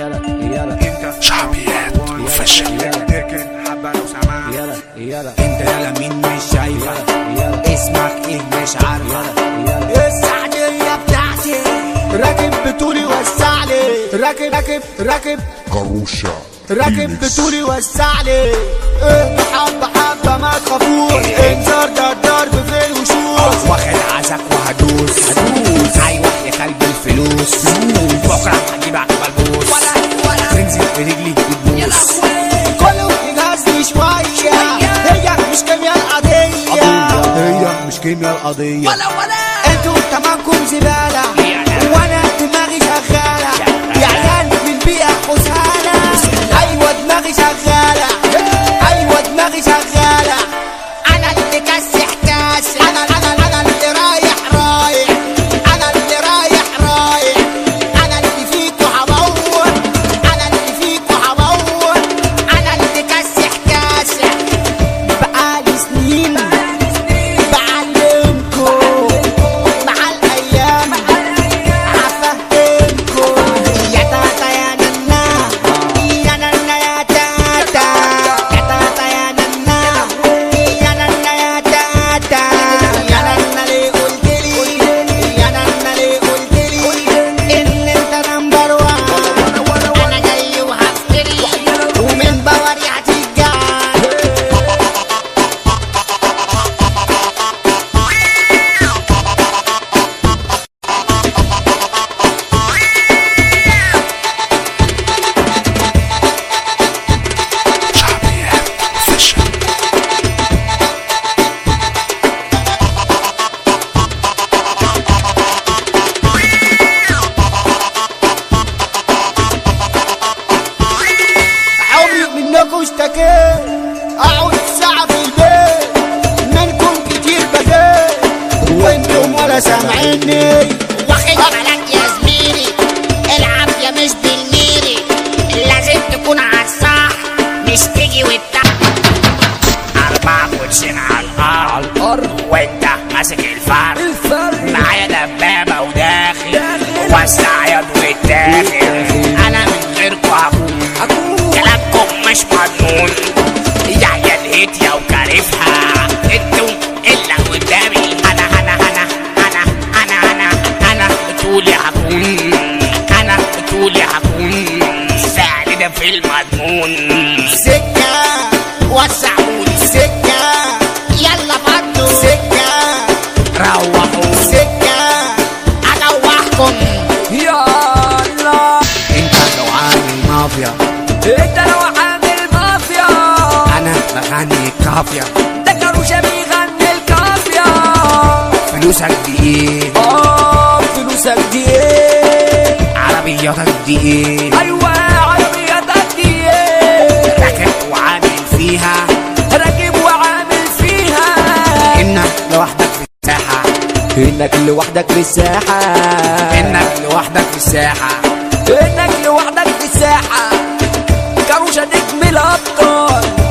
يلا يلا انت شعبيات وفشل تركن حبه لو سمحت يلا يلا انت يلا مين مش شايفه يلا اسمك ايه مش عارفه يلا السعدية بتاعتي راكب بطولي وسع لي راكب راكب راكب كروشة راكب بطولي وسع لي ايه حبة حبة ما تخافوش انذار ده الضرب في الوشوش واخد عزك وهدوس هدوس ايوه يا كلب الفلوس بكره هجيب عقبال تنزل برجلي وتبوس كله يجهزني شوية هي مش كيمياء القضية هي مش كيمياء القضيه انتوا تمامكم زبالة وانا دماغي شغالة يا عيال من بيئة حسالة ايوه دماغي شغالة ايوه دماغي شغالة انا اللي كاسح كاسح انا انا انا اللي رايح رايح انا اللي رايح رايح انا اللي فيكوا همور انا اللي فيكوا همور انا اللي كاسح كاسح بقالي سنين بعلمكم مع الايام هفهمكم يا تاتا يا ننا يا ننا يا تاتا يا تاتا يا ننا يا ننا يا تاتا يا ننا ليه قلت لي يا ننا ليه قلت لي ان انت نمبر وان انا جاي وهفتري ومن بوري هتيجان شعبيات وفشل عمري منكم اشتكيت اقعد ساعة في البيت منكم كتير بكيت وانتم ولا سامعيني واخد بالك يا زميلي العب يا مش بالميري لازم تكون عالصح مش تيجي وتح أربع كوتشين على الأرض الأرض وأنت ماسك الفرد الفرد معايا دبابة وداخل وسع يد والداخل أنا من غيركوا هكون كلامكم مش مضمون يا يا الهيتيا وكارفها انتوا إلا قدامي أنا أنا أنا أنا أنا أنا أنا طولي هكون أنا طولي هكون فعل ده في المضمون سكة وسعوني سكة يلا فضوا سكة روحوا سكة ادوحكم يلا انت لو عامل مافيا انت لو عامل مافيا انا بغني كافية ده كروشة بيغني الكافية فلوسك دي ايه اه فلوسك دي ايه عربياتك دي ايه ايوه عربيتك دي ايه راكب وعامل فيها راكب وعامل فيها انك لوحدك في الساحة انك لوحدك في الساحة انك لوحدك في الساحة انك لوحدك في الساحة كروشة نجم الابطال